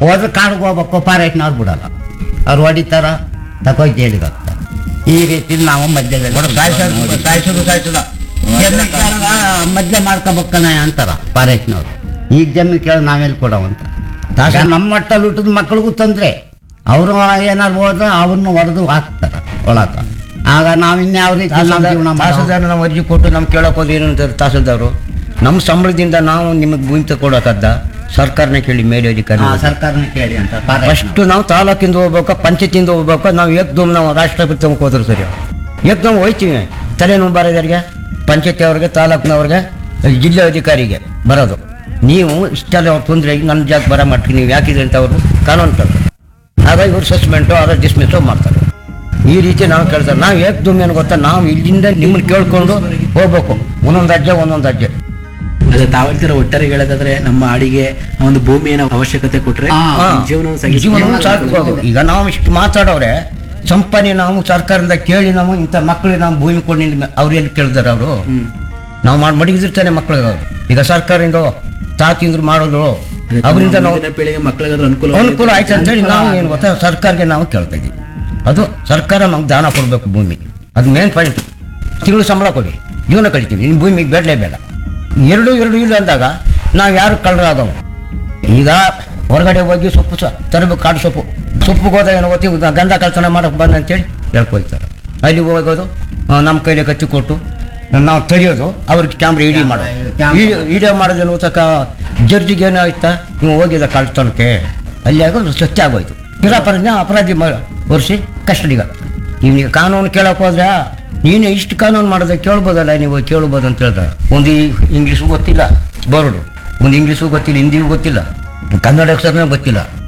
ಹೋದ್ರೆ ಕಾಡಿಗೆ ಹೋಗ್ಬೇಕು ಫಾರೆಸ್ಟ್ನವ್ರು ಬಿಡಲ್ಲ ಅವ್ರು ಹೊಡಿತಾರ ತಗೋ ಜೈಲಿಗೆ ಹಾಕ್ತಾರೆ ಈ ರೀತಿ ನಾವು ಮಧ್ಯದಲ್ಲಿ ಸಾಯಿಸೋದು ಸಾಯಿಸೋದು ಸಾಯಿಸೋದ ಜಮೀನ್ ಕೇಳಲ್ಲ, ಮದ್ಯ ಮಾಡ್ಕೋಬೇಕನ ಅಂತಾರ ಫಾರೆಸ್ಟ್ನವ್ರು ಈಗ ಜಮೀನು ಕೇಳ ನಾವೆಲ್ಲಿ ಕೊಡವಂತ ಆಗ ನಮ್ಮ ಮಟ್ಟಲ್ಲಿ ಹುಟ್ಟಿದ ಮಕ್ಳಿಗೂ ತೊಂದ್ರೆ ಅವರು ಏನಾರು ಹೋದ್ರೆ ಅವ್ರನ್ನ ಹೊಡೆದು ಹಾಕ್ತಾರ ಒಳಕ ಆಗ ನಾವ್ ಇನ್ಯಾವ ರೀತಿ ನಮ್ಮ ಜೀವನ ಮಾಡೋದು? ತಹಸೀಲ್ದಾರ್ ನಾವು ಅರ್ಜಿ ಕೊಟ್ಟು ನಮ್ ಕೇಳಕ್ ಹೋದ್ರೆ ಏನು ಅಂತಾರೆ ತಹಸೀಲ್ದಾರು ನಮ್ಮ ಸಂಬಳದಿಂದ ನಾವು ನಿಮಗೆ ಭೂಮಿ ತಗೊಳಕದ್ದ ಸರ್ಕಾರನೇ ಕೇಳಿ ಮೇಲಧಿಕಾರಿ ಹಾ, ಸರ್ಕಾರನ ಕೇಳಿ ಅಂತ ಫಾರೆಸ್ಟ್ ಫಸ್ಟ್ ನಾವು ತಾಲೂಕಿಂದ ಹೋಗ್ಬೇಕು ಪಂಚಾಯತಿಂದ ಹೋಗ್ಬೇಕು ನಾವು ಏಕ್ದಮ್ ನಾವು ರಾಷ್ಟ್ರಪತಿ ತಗೊಂಡ್ ಹೋದ್ರೆ ಸರಿ ಏಕ್ದಮ್ ಹೋಯ್ತೀವಿ ತಲೆನೋವು ಬರೋದರಿಗೆ ಪಂಚಾಯತಿ ಅವ್ರಿಗೆ ತಾಲೂಕಿನವ್ರಿಗೆ ಜಿಲ್ಲೆ ಅಧಿಕಾರಿಗೆ ಬರೋದು ನೀವು ಇಷ್ಟೆಲ್ಲ ಅವ್ರ ತೊಂದರೆ ನನ್ನ ಜಾಗ ಬರ ಮಟ್ಟಿಗೆ ನೀವು ಯಾಕಿದೆ ಅಂತ ಅವರು ಕಾನೂನು ತಂದ್ರು ಆಗ ಇವ್ರು ಸಸ್ಪೆಂಟು ಅದ ಡಿಸ್ಮಿಸ್ಸು ಮಾಡ್ತಾರೆ ಈ ರೀತಿ ನಾವು ಕೇಳ್ತಾರೆ ನಾವು ಏಕ್ದಮ್ ಏನು ಗೊತ್ತಾ ನಾವು ಇಲ್ಲಿಂದ ನಿಮ್ಮನ್ನ ಕೇಳ್ಕೊಂಡು ಹೋಗ್ಬೇಕು ಒಂದೊಂದು ರಾಜ್ಯ ಒಂದೊಂದು ರಾಜ್ಯ ಅದೇ ತಾವ್ ಹೇಳ್ತೀರ ಒಟ್ಟಾರೆ ಹೇಳೋದಾದ್ರೆ ನಮ್ಮ ಆಡಿಗೆ ಒಂದು ಭೂಮಿಯ ಅವಶ್ಯಕತೆ ಕೊಟ್ರೆ ಹಾ. ಹಾ. ಜೀವನವನ್ನು ಜೀವನ ಸಾಗಿಸ್ಬೋದು. ಸಾಗಿಸ್ಬೋದು. ಈಗ ನಾವು ಇಷ್ಟು ಮಾತಾಡೋರೆ ಸಂಪನ್ನೆ ನಾವು ಸರ್ಕಾರದಿಂದ ಕೇಳಿ ನಾವು ಇಂಥ ಮಕ್ಕಳಿಗೆ ನಾವು ಭೂಮಿ ಕೊಡಿ ಅವ್ರು ಎಲ್ಲಿ ಕೇಳಿದಾರೆ ಅವರು ಹ್ಮ್. ನಾವು ಮಾಡಿ ಮಡಗಿದಿರ್ತಾನೆ ಮಕ್ಕಳಿಗೆ ಅವ್ರು ಈಗ ಸರ್ಕಾರದಿಂದ ತಾತಿಂದ್ರು ಮಾಡೋದು ಅದೇ ಅವರಿಂದ ನಾವು ಮುಂದಿನ ಪೀಳಿಗೆ ಮಕ್ಕಳಿಗಾದ್ರೂ ಅನುಕೂಲ ಅನುಕೂಲ ಆಯ್ತು ಅಂತೇಳಿ ನಾವು ಏನು ಗೊತ್ತಾ ಸರ್ಕಾರಕ್ಕೆ ನಾವು ಕೇಳ್ತಾ ಇದ್ದೀವಿ ಅದು ಸರ್ಕಾರ ನಮ್ಗೆ ದಾನ ಕೊಡಬೇಕು ಭೂಮಿ ಅದು ಮೇನ್ ಪಾಯಿಂಟ್ ತಿಂಗಳು ಸಂಬಳ ಕೊಡಿ ಜೀವನ ಕಳಿತೀವಿ ಇನ್ನು ಭೂಮಿಗೆ ಬೇಡಲೇ ಬೇಡ ಎರಡು ಎರಡು ಇಲ್ಲ ಅಂದಾಗ ನಾವು ಯಾರು ಕಳ್ಳರಾದವು ಈಗ ಹೊರಗಡೆ ಹೋಗಿ ಸೊಪ್ಪು ಸ ತರಬೇಕು ಕಾಡು ಸೊಪ್ಪು ಸೊಪ್ಪಿಗೆ ಹೋದಾಗ ಏನೋ ಗೊತ್ತಿ ಗಂಧ ಕಳ್ತನ ಮಾಡಕ್ಕೆ ಬಂದ ಅಂತೇಳಿ ಹೇಳ್ಕೊಳ್ತಾರೆ ಅಲ್ಲಿ ಹೋಗೋದು ನಮ್ಮ ಕೈಲಿ ಕತ್ತಿ ಕೊಟ್ಟು ನಾವು ತೆರೆಯೋದು ಅವ್ರಿಗೆ ಕ್ಯಾಮ್ರಾ ಇಡಿ ಮಾಡೋದು ವಿಡಿಯೋ ಮಾಡೋದೇನು ತಕ್ಕ ಜಡ್ಜಿಗೆ ಏನೋ ಆಯ್ತಾ ನೀವು ಹೋಗಿದ ಕಳ್ತನಕ್ಕೆ ಅಲ್ಲಿ ಆಗೋದು ಸ್ವಚ್ಛ ಆಗೋಯ್ತು ನಿರಾಪರಾಧ ಅಪರಾಧಿ ಒರೆಸಿ ಕಸ್ಟಡಿಗೆ ನೀವು ಕಾನೂನು ಕೇಳಕ್ ಹೋದ್ರೆ ನೀನು ಇಷ್ಟು ಕಾನೂನು ಮಾಡೋದು ಕೇಳ್ಬೋದಲ್ಲ ನೀವು ಕೇಳ್ಬೋದು ಅಂತ ಹೇಳ್ತಾರೆ ಒಂದು ಇಂಗ್ಲೀಷು ಗೊತ್ತಿಲ್ಲ ಬೋರ್ಡು ಒಂದು ಇಂಗ್ಲೀಷು ಗೊತ್ತಿಲ್ಲ ಹಿಂದಿಗೂ ಗೊತ್ತಿಲ್ಲ ಕನ್ನಡ ಅಕ್ಷರನೇ ಗೊತ್ತಿಲ್ಲ